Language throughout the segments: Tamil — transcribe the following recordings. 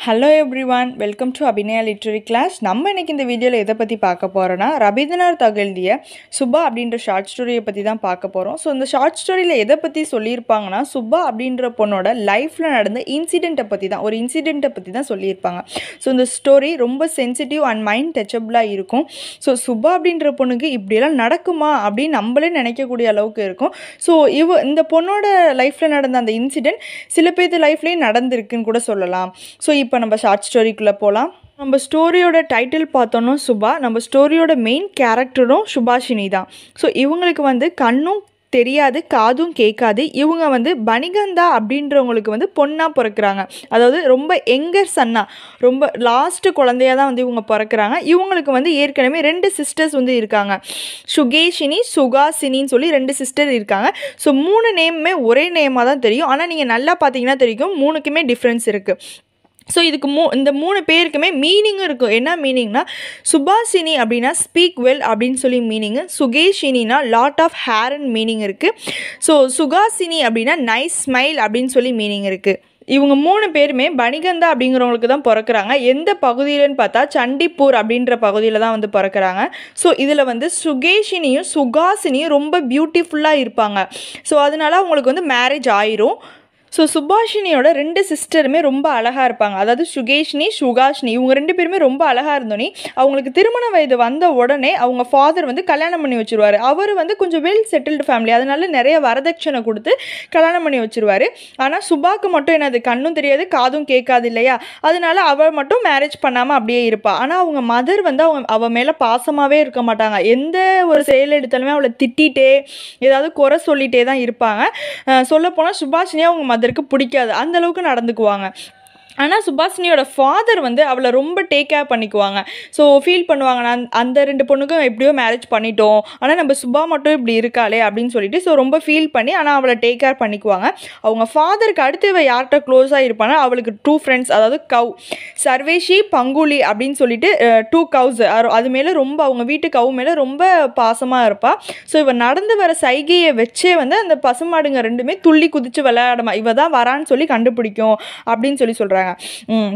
hello everyone welcome to Abhinaya literary class நம்ம இன்னைக்கு இந்த வீடியோவில் எதை பற்றி பார்க்க போகிறோன்னா ரவீந்திரநாத் எழுதிய சுபா அப்படின்ற ஷார்ட் ஸ்டோரியை பற்றி தான் பார்க்க போகிறோம் ஸோ இந்த ஷார்ட் ஸ்டோரியில் எதை பற்றி சொல்லியிருப்பாங்கன்னா சுபா அப்படின்ற பொண்ணோட லைஃப்பில் நடந்த இன்சிடெண்ட்டை பற்றி தான் ஒரு இன்சிடெண்ட்டை பற்றி தான் சொல்லியிருப்பாங்க ஸோ இந்த ஸ்டோரி ரொம்ப சென்சிட்டிவ் அண்ட் மைண்ட் டச்சபிளாக இருக்கும் ஸோ சுபா அப்படின்ற பொண்ணுக்கு இப்படியெல்லாம் நடக்குமா அப்படின்னு நம்மளே நினைக்கக்கூடிய அளவுக்கு இருக்கும் ஸோ இவ இந்த பொண்ணோட லைஃப்பில் நடந்த அந்த இன்சிடெண்ட் சில பேர்த்து லைஃப்லேயும் நடந்திருக்குன்னு கூட சொல்லலாம் ஸோ இப்போ நம்ம ஷார்ட் ஸ்டோரிக்குள்ளே போகலாம் நம்ம ஸ்டோரியோட டைட்டில் பார்த்தோன்னா சுபா நம்ம ஸ்டோரியோட மெயின் கேரக்டரும் சுபாஷினி தான் ஸோ இவங்களுக்கு வந்து கண்ணும் தெரியாது காதும் கேட்காது இவங்க வந்து பனிகந்தா அப்படின்றவங்களுக்கு வந்து பொண்ணாக பிறக்கிறாங்க அதாவது ரொம்ப எங்கர் சன்னா ரொம்ப லாஸ்ட்டு குழந்தையாக தான் வந்து இவங்க பிறக்கிறாங்க இவங்களுக்கு வந்து ஏற்கனவே ரெண்டு சிஸ்டர்ஸ் வந்து இருக்காங்க சுகேஷினி சுகாசினின்னு சொல்லி ரெண்டு சிஸ்டர் இருக்காங்க ஸோ மூணு நேமுமே ஒரே நேமாக தான் தெரியும் ஆனால் நீங்கள் நல்லா பார்த்தீங்கன்னா தெரியும் மூணுக்குமே டிஃப்ரென்ஸ் இருக்குது ஸோ இதுக்கு மூ இந்த மூணு பேருக்குமே மீனிங்கும் இருக்கும் என்ன மீனிங்னா சுபாஷினி அப்படின்னா ஸ்பீக் வெல் அப்படின்னு சொல்லி மீனிங்கு சுகேஷினினா லாட் ஆஃப் ஹேர்னு மீனிங் இருக்குது ஸோ சுகாசினி அப்படின்னா நைஸ் ஸ்மைல் அப்படின்னு சொல்லி மீனிங் இருக்குது இவங்க மூணு பேருமே பனிகந்தா அப்படிங்கிறவங்களுக்கு தான் பிறக்கிறாங்க எந்த பகுதியிலன்னு பார்த்தா சண்டிப்பூர் அப்படின்ற பகுதியில் தான் வந்து பிறக்கிறாங்க ஸோ இதில் வந்து சுகேஷினியும் சுகாசினியும் ரொம்ப பியூட்டிஃபுல்லாக இருப்பாங்க ஸோ அதனால அவங்களுக்கு வந்து மேரேஜ் ஆயிரும் ஸோ சுபாஷினியோட ரெண்டு சிஸ்டருமே ரொம்ப அழகாக இருப்பாங்க அதாவது சுகேஷ்னி சுகாஷ்னி இவங்க ரெண்டு பேருமே ரொம்ப அழகாக இருந்தோன்னே அவங்களுக்கு திருமண வயது வந்த உடனே அவங்க ஃபாதர் வந்து கல்யாணம் பண்ணி வச்சுருவார் அவர் வந்து கொஞ்சம் வெல் செட்டில்டு ஃபேமிலி அதனால நிறைய வரதட்சணை கொடுத்து கல்யாணம் பண்ணி வச்சுருவார் ஆனால் சுபாக்கு மட்டும் என்னது கண்ணும் தெரியாது காதும் கேட்காது இல்லையா அதனால அவள் மட்டும் மேரேஜ் பண்ணாமல் அப்படியே இருப்பாள் ஆனால் அவங்க மதர் வந்து அவங்க அவள் மேலே பாசமாகவே இருக்க மாட்டாங்க எந்த ஒரு செயல் எடுத்தாலுமே அவளை திட்டிகிட்டே ஏதாவது குறை சொல்லிகிட்டே தான் இருப்பாங்க சொல்லப்போனால் சுபாஷினியை அவங்க மதருக்கு பிடிக்காது அந்த அளவுக்கு நடந்துக்குவாங்க ஆனால் சுபாஷினியோட ஃபாதர் வந்து அவளை ரொம்ப டேக் கேர் பண்ணிக்குவாங்க ஸோ ஃபீல் பண்ணுவாங்க நான் அந்த ரெண்டு பொண்ணுக்கும் எப்படியோ மேரேஜ் பண்ணிட்டோம் ஆனால் நம்ம சுபா மட்டும் இப்படி இருக்காளே அப்படின்னு சொல்லிட்டு ஸோ ரொம்ப ஃபீல் பண்ணி ஆனால் அவளை டேக் கேர் பண்ணிக்குவாங்க அவங்க ஃபாதருக்கு அடுத்து இவ யார்கிட்ட க்ளோஸாக இருப்பானா அவளுக்கு டூ ஃப்ரெண்ட்ஸ் அதாவது கவ் சர்வேஷி பங்குலி அப்படின்னு சொல்லிட்டு டூ கவுஸ் அது மேலே ரொம்ப அவங்க வீட்டு கவு மேலே ரொம்ப பாசமாக இருப்பாள் ஸோ இவ நடந்து வர சைகையை வச்சே வந்து அந்த பசுமாடுங்க ரெண்டுமே துள்ளி குதித்து விளையாடமா இவ தான் வரான்னு சொல்லி கண்டுபிடிக்கும் அப்படின்னு சொல்லி சொல்கிறாங்க ம்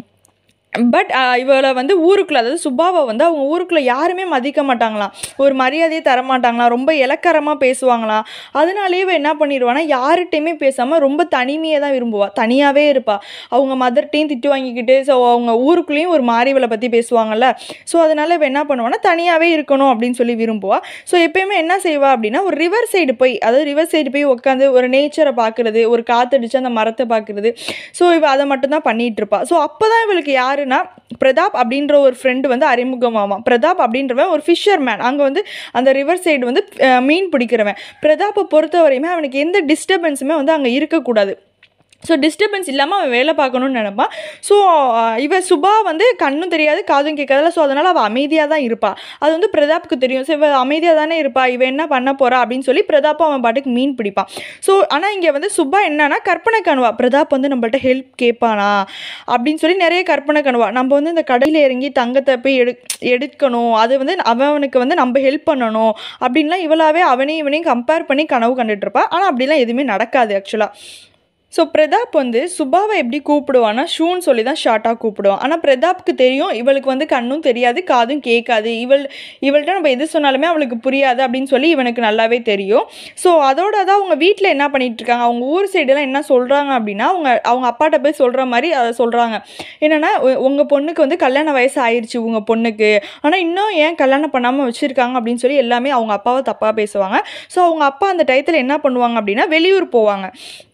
பட் இவளை வந்து ஊருக்குள்ளே அதாவது சுபாவை வந்து அவங்க ஊருக்குள்ளே யாருமே மதிக்க மாட்டாங்களாம் ஒரு மரியாதையே தர மாட்டாங்களாம் ரொம்ப இலக்கரமாக பேசுவாங்களாம் அதனாலேயே இவ என்ன பண்ணிடுவானா யார்கிட்டையுமே பேசாமல் ரொம்ப தனிமையை தான் விரும்புவாள் தனியாகவே இருப்பாள் அவங்க மதர்கிட்டையும் திட்டு வாங்கிக்கிட்டு ஸோ அவங்க ஊருக்குள்ளேயும் ஒரு மாறி இவளை பற்றி பேசுவாங்கல்ல ஸோ அதனால் இவ என்ன பண்ணுவானா தனியாகவே இருக்கணும் அப்படின்னு சொல்லி விரும்புவாள் ஸோ எப்பயுமே என்ன செய்வா அப்படின்னா ஒரு ரிவர் சைடு போய் அதாவது ரிவர் சைடு போய் உட்காந்து ஒரு நேச்சரை பார்க்குறது ஒரு காற்றடிச்சு அந்த மரத்தை பார்க்குறது ஸோ இவ அதை மட்டும்தான் பண்ணிகிட்டு இருப்பா ஸோ அப்போ தான் இவளுக்கு யார் யாருன்னா பிரதாப் அப்படின்ற ஒரு ஃப்ரெண்டு வந்து அறிமுகமாவான் பிரதாப் அப்படின்றவன் ஒரு ஃபிஷர் மேன் அங்கே வந்து அந்த ரிவர் சைடு வந்து மீன் பிடிக்கிறவன் பிரதாப்பை பொறுத்த வரையுமே அவனுக்கு எந்த டிஸ்டர்பன்ஸுமே வந்து அங்கே இருக்கக்கூடாது ஸோ டிஸ்டர்பன்ஸ் இல்லாமல் அவன் வேலை பார்க்கணுன்னு நினப்பான் ஸோ இவ சுபா வந்து கண்ணும் தெரியாது காதும் கேட்காதல ஸோ அதனால் அவள் அமைதியாக தான் இருப்பாள் அது வந்து பிரதாப்புக்கு தெரியும் ஸோ இவ அமைதியாக தானே இருப்பா இவ என்ன பண்ண போகிறா அப்படின்னு சொல்லி பிரதாப் அவன் பாட்டுக்கு மீன் பிடிப்பான் ஸோ ஆனால் இங்கே வந்து சுபா என்னன்னா கற்பனை கணுவா பிரதாப் வந்து நம்மள்ட்ட ஹெல்ப் கேட்பானா அப்படின்னு சொல்லி நிறைய கற்பனை கணுவா நம்ம வந்து இந்த கடையில் இறங்கி தங்கத்தை போய் எடு எடுக்கணும் அது வந்து அவனுக்கு வந்து நம்ம ஹெல்ப் பண்ணணும் அப்படின்லாம் இவளாவே அவனையும் இவனையும் கம்பேர் பண்ணி கனவு கண்டுட்டு இருப்பா ஆனால் அப்படிலாம் எதுவுமே நடக்காது ஆக்சுவலாக ஸோ பிரதாப் வந்து சுபாவை எப்படி கூப்பிடுவான்னா ஷூன்னு சொல்லி தான் ஷார்ட்டாக கூப்பிடுவான் ஆனால் பிரதாப்க்கு தெரியும் இவளுக்கு வந்து கண்ணும் தெரியாது காதும் கேட்காது இவள் இவள்கிட்ட நம்ம எது சொன்னாலுமே அவளுக்கு புரியாது அப்படின்னு சொல்லி இவனுக்கு நல்லாவே தெரியும் ஸோ அதோட தான் அவங்க வீட்டில் என்ன பண்ணிட்டு இருக்காங்க அவங்க ஊர் சைடெல்லாம் என்ன சொல்கிறாங்க அப்படின்னா அவங்க அவங்க அப்பாட்ட போய் சொல்கிற மாதிரி அதை சொல்கிறாங்க என்னென்னா உங்கள் பொண்ணுக்கு வந்து கல்யாண வயசு ஆயிடுச்சு உங்கள் பொண்ணுக்கு ஆனால் இன்னும் ஏன் கல்யாணம் பண்ணாமல் வச்சுருக்காங்க அப்படின்னு சொல்லி எல்லாமே அவங்க அப்பாவை தப்பாக பேசுவாங்க ஸோ அவங்க அப்பா அந்த டயத்தில் என்ன பண்ணுவாங்க அப்படின்னா வெளியூர் போவாங்க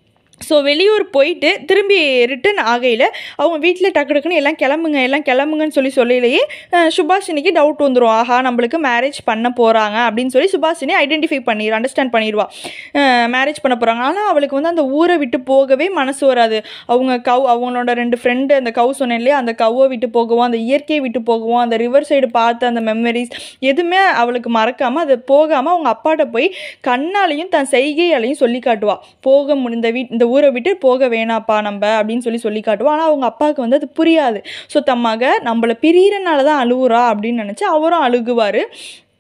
ஸோ வெளியூர் போயிட்டு திரும்பி ரிட்டன் ஆகையில் அவங்க வீட்டில் டக்கு டக்குன்னு எல்லாம் கிளம்புங்க எல்லாம் கிளம்புங்கன்னு சொல்லி சொல்லிலேயே சுபாஷினிக்கு டவுட் வந்துடும் ஆஹா நம்மளுக்கு மேரேஜ் பண்ண போகிறாங்க அப்படின்னு சொல்லி சுபாஷினி ஐடென்டிஃபை பண்ணிடு அண்டர்ஸ்டாண்ட் பண்ணிடுவா மேரேஜ் பண்ண போகிறாங்க ஆனால் அவளுக்கு வந்து அந்த ஊரை விட்டு போகவே மனசு வராது அவங்க கவ் அவங்களோட ரெண்டு ஃப்ரெண்டு அந்த கவ் சொன்னேன் இல்லையா அந்த கவ்வை விட்டு போகவும் அந்த இயற்கையை விட்டு போகவும் அந்த ரிவர் சைடு பார்த்த அந்த மெமரிஸ் எதுவுமே அவளுக்கு மறக்காமல் அதை போகாமல் அவங்க அப்பாட்ட போய் கண்ணாலையும் தன் செய்கையாலையும் சொல்லி காட்டுவா போக முடிந்த வீட் இந்த ஊரை விட்டு போக வேணாப்பா நம்ம அப்படின்னு சொல்லி சொல்லி காட்டுவோம் ஆனால் அவங்க அப்பாவுக்கு வந்து அது புரியாது ஸோ தன் மக நம்மளை பிரியறனால தான் அழுவுறா அப்படின்னு நினச்சி அவரும் அழுகுவார்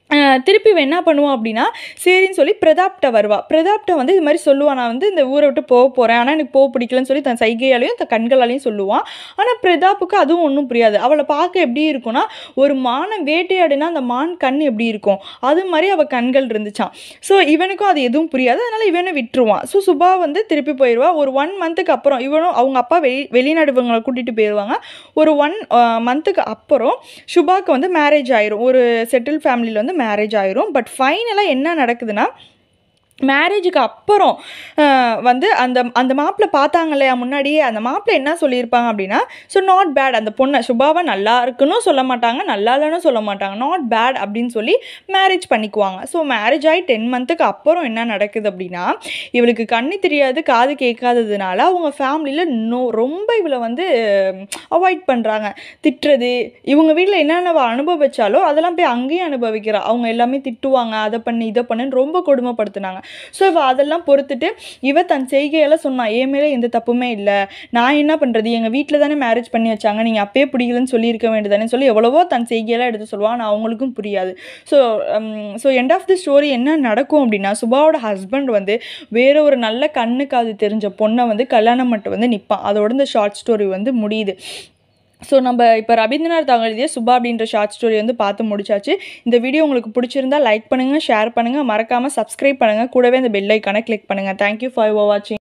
அஹ் திருப்பி இவன் என்ன பண்ணுவான் அப்படின்னா சரின்னு சொல்லி பிரதாப்கிட்ட வருவா பிரதாப்கிட்ட வந்து இது மாதிரி சொல்லுவான் நான் வந்து இந்த ஊரை விட்டு போக போகிறேன் ஆனால் எனக்கு போக பிடிக்கலன்னு சொல்லி தன் சைகையாலையும் தன் கண்களாலையும் சொல்லுவான் ஆனால் பிரதாப்புக்கு அதுவும் ஒன்றும் புரியாது அவளை பார்க்க எப்படி இருக்கும்னா ஒரு மானை வேட்டையாடினா அந்த மான் கண் எப்படி இருக்கும் அது மாதிரி அவள் கண்கள் இருந்துச்சான் ஸோ இவனுக்கும் அது எதுவும் புரியாது அதனால் இவனை விட்டுருவான் ஸோ சுபா வந்து திருப்பி போயிடுவா ஒரு ஒன் மந்த்துக்கு அப்புறம் இவனும் அவங்க அப்பா வெளி வெளிநாடு இவங்களை கூட்டிகிட்டு போயிடுவாங்க ஒரு ஒன் மந்த்துக்கு அப்புறம் சுபாக்கு வந்து மேரேஜ் ஆயிரும் ஒரு செட்டில் ஃபேமிலியில் வந்து மேரேஜ் ஆயிரும் பட் ஃபைனலாக என்ன நடக்குதுன்னா மேரேஜுக்கு அப்புறம் அஹ், வந்து அந்த அந்த மாப்பிள்ளை பார்த்தாங்க இல்லையா முன்னாடியே அந்த மாப்பிள்ளை என்ன சொல்லியிருப்பாங்க அப்படின்னா ஸோ நாட் பேட் அந்த பொண்ணை சுபாவை நல்லா இருக்குன்னு சொல்ல மாட்டாங்க நல்லா இல்லைன்னு சொல்ல மாட்டாங்க நாட் பேட் அப்படின்னு சொல்லி மேரேஜ் பண்ணிக்குவாங்க ஸோ மேரேஜ் ஆகி டென் மந்த்துக்கு அப்புறம் என்ன நடக்குது அப்படின்னா இவளுக்கு கண்ணு தெரியாது காது கேட்காததுனால அவங்க ஃபேமிலியில் நோ ரொம்ப இவளை வந்து அவாய்ட் பண்ணுறாங்க திட்டுறது இவங்க வீட்டில் என்னென்ன அவ அனுபவிச்சாலோ அதெல்லாம் போய் அங்கேயும் அனுபவிக்கிறா அவங்க எல்லாமே திட்டுவாங்க அதை பண்ணி இதை பண்ணுன்னு ரொம்ப கொடுமைப்படுத்துனாங்க ஸோ இவ அதெல்லாம் பொறுத்துட்டு இவ தன் செய்கையெல்லாம் சொன்னா என் மேலே எந்த தப்புமே இல்லை நான் என்ன பண்ணுறது எங்கள் வீட்டில் தானே மேரேஜ் பண்ணி வச்சாங்க நீங்கள் அப்பயே பிடிக்கலன்னு சொல்லியிருக்க வேண்டியதானே சொல்லி எவ்வளவோ தன் செய்கையெல்லாம் எடுத்து சொல்லுவான் ஆனால் அவங்களுக்கும் புரியாது so so end of the story என்ன நடக்கும் அப்படின்னா சுபாவோட ஹஸ்பண்ட் வந்து வேற ஒரு நல்ல கண்ணுக்கு அது தெரிஞ்ச பொண்ணை வந்து கல்யாணம் மட்டும் வந்து நிற்பான் அதோட இந்த ஷார்ட் ஸ்டோரி வந்து முடியுது ஸோ நம்ம இப்போ ரவீந்திரநாத் தாங்கள் எழுதிய சுபா அப்படின்ற ஷார்ட் ஸ்டோரி வந்து பார்த்து முடிச்சாச்சு இந்த வீடியோ உங்களுக்கு பிடிச்சிருந்தா லைக் பண்ணுங்கள் ஷேர் பண்ணுங்கள் மறக்காமல் சப்ஸ்கிரைப் பண்ணுங்கள் கூடவே இந்த பெல் ஐக்கானை கிளிக் பண்ணுங்கள் தேங்க்யூ ஃபார் வாட்சிங்